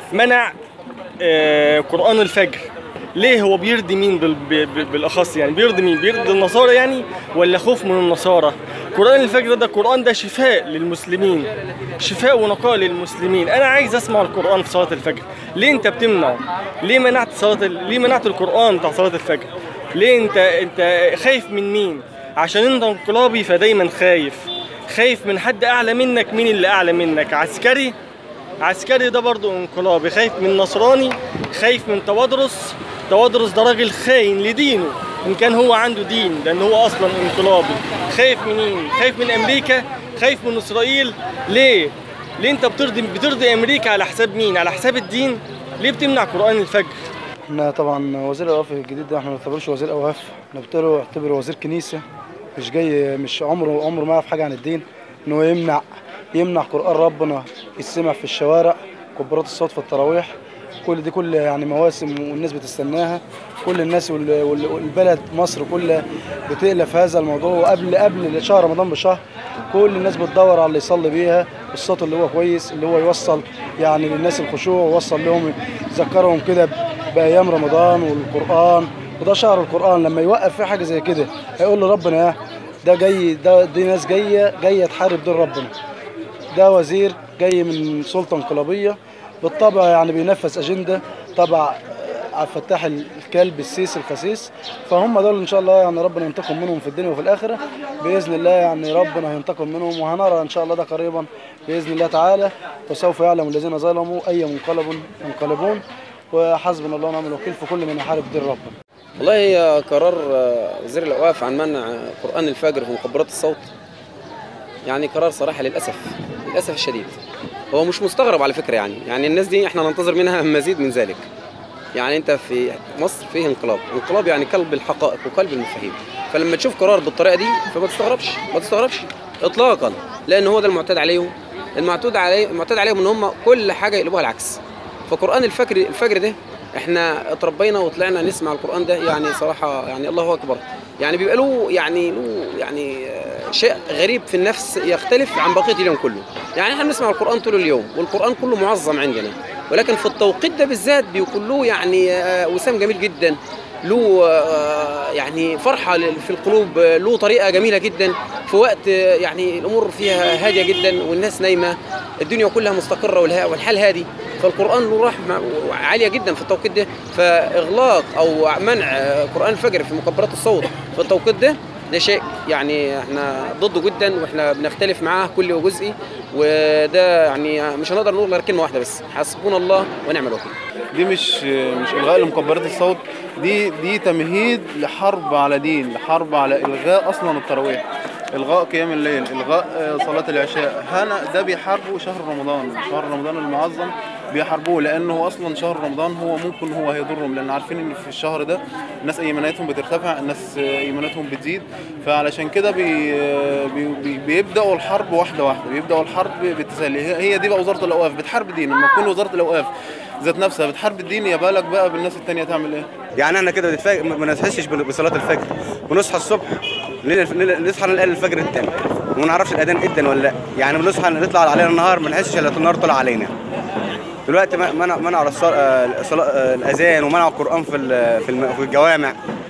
منع آه، قرآن الفجر ليه هو بيرضي مين بال- ب- ب- بالاخص يعني بيرضي مين بيرضي النصارى يعني ولا خوف من النصارى قرآن الفجر ده قرآن ده شفاء للمسلمين شفاء ونقاء للمسلمين انا عايز اسمع القرآن في صلاة الفجر ليه انت بتمنعه ليه منعت صلاة ال- ليه منعت القرآن بتاع صلاة الفجر ليه انت انت خايف من مين عشان انت انقلابي فدايما خايف خايف من حد اعلى منك مين اللي اعلى منك عسكري عسكري ده برضه انقلابي خايف من نصراني خايف من توادرس توادرس ده راجل خاين لدينه ان كان هو عنده دين لان هو اصلا انقلابي خايف منين خايف من امريكا خايف من اسرائيل ليه ليه انت بترضي بترضي امريكا على حساب مين على حساب الدين ليه بتمنع قران الفجر احنا طبعا وزير الاوقاف الجديد ده احنا ما نعتبروش وزير اوقاف نعتبره نعتبره وزير كنيسه مش جاي مش عمره عمره ما يعرف حاجه عن الدين ان هو يمنع يمنع قران ربنا يتسمع في الشوارع كبارات الصوت في التراويح كل دي كل يعني مواسم والناس بتستناها كل الناس وال- وال- والبلد مصر كلها بتألف هذا الموضوع وقبل قبل شهر رمضان بشهر كل الناس بتدور على اللي يصلي بيها الصوت اللي هو كويس اللي هو يوصل يعني للناس الخشوع ويوصل لهم يذكرهم كده بايام رمضان والقران وده شهر القران لما يوقف في حاجه زي كده هيقول لربنا يا ده جاي ده دي ناس جايه جايه تحارب دين ربنا ده وزير جاي من سلطه انقلابيه بالطبع يعني بينفذ اجنده تبع عبد الفتاح الكلب السيسي الخسيس فهم دول ان شاء الله يعني ربنا ينتقم منهم في الدنيا وفي الاخره باذن الله يعني ربنا هينتقم منهم وهنرى ان شاء الله ده قريبا باذن الله تعالى وسوف يعلم الذين ظلموا اي منقلب ينقلبون وحسبنا الله ونعم الوكيل في كل من يحارب دين ربنا والله هي قرار آه، وزير الاوقاف عن منع قران الفجر في مكبرات الصوت يعني قرار صراحه للاسف للاسف الشديد هو مش مستغرب على فكره يعني يعني الناس دي احنا ننتظر منها مزيد من ذلك يعني انت في مصر فيه انقلاب انقلاب يعني قلب الحقائق وقلب المفاهيم فلما تشوف قرار بالطريقه دي فما تستغربش ما تستغربش اطلاقا لان هو ده المعتاد عليهم المعتاد عليه المعتاد عليهم ان هم كل حاجه يقلبوها العكس فقران الفجر الفجر ده احنا اتربينا وطلعنا نسمع القران ده يعني صراحه يعني الله اكبر يعني بيبقى له يعني له يعني آه، شيء غريب في النفس يختلف عن بقيه اليوم كله يعني احنا بنسمع القران طول اليوم والقران كله معظم عندنا ولكن في التوقيت ده بالذات بيكون له يعني آه، وسام جميل جدا له آه، يعني فرحه لل- في القلوب آه، له طريقه جميله جدا في وقت آه، يعني الامور فيها هاديه جدا والناس نايمه الدنيا كلها مستقره والها- والحال هادي فالقران له رحمه عاليه جدا في التوقيت ده فاغلاق او منع آه، قران الفجر في مكبرات الصوت في التوقيت ده ده شيء يعني احنا ضده جدا واحنا بنختلف معاه كل جزئي وده يعني مش هنقدر نقول غير كلمه واحده بس حسبنا الله ونعم الوكيل دي مش مش الغاء لمكبرات الصوت دي دي تمهيد لحرب على دين لحرب على الغاء اصلا التراويح الغاء قيام الليل الغاء آه، صلاه العشاء هنا ده بيحاربوا شهر رمضان شهر رمضان المعظم بيحاربوه لانه اصلا شهر رمضان هو ممكن هو هيضرهم لان عارفين ان في الشهر ده الناس ايماناتهم بترتفع الناس آه، ايماناتهم بتزيد فعلشان كده بي آه، بي بي بيبداوا الحرب واحده واحده بيبداوا الحرب بالتسلي هي هي دي بقى وزاره الاوقاف بتحارب دين لما تكون وزاره الاوقاف ذات نفسها بتحارب الدين يا بالك بقى بالناس التانية تعمل ايه يعني احنا كده بنتفاجئ ما نحسش بصلاه الفجر ونصحى الصبح نل- نل- نصحى نلاقي الفجر التاني وما نعرفش الاذان ادن ولا لا يعني بنصحى نطلع علينا النهار ما نحسش الا النهار طلع علينا دلوقتي منع منع الص- آه، الصلاة- آه، الاذان ومنع القران في ال- في الم- في الجوامع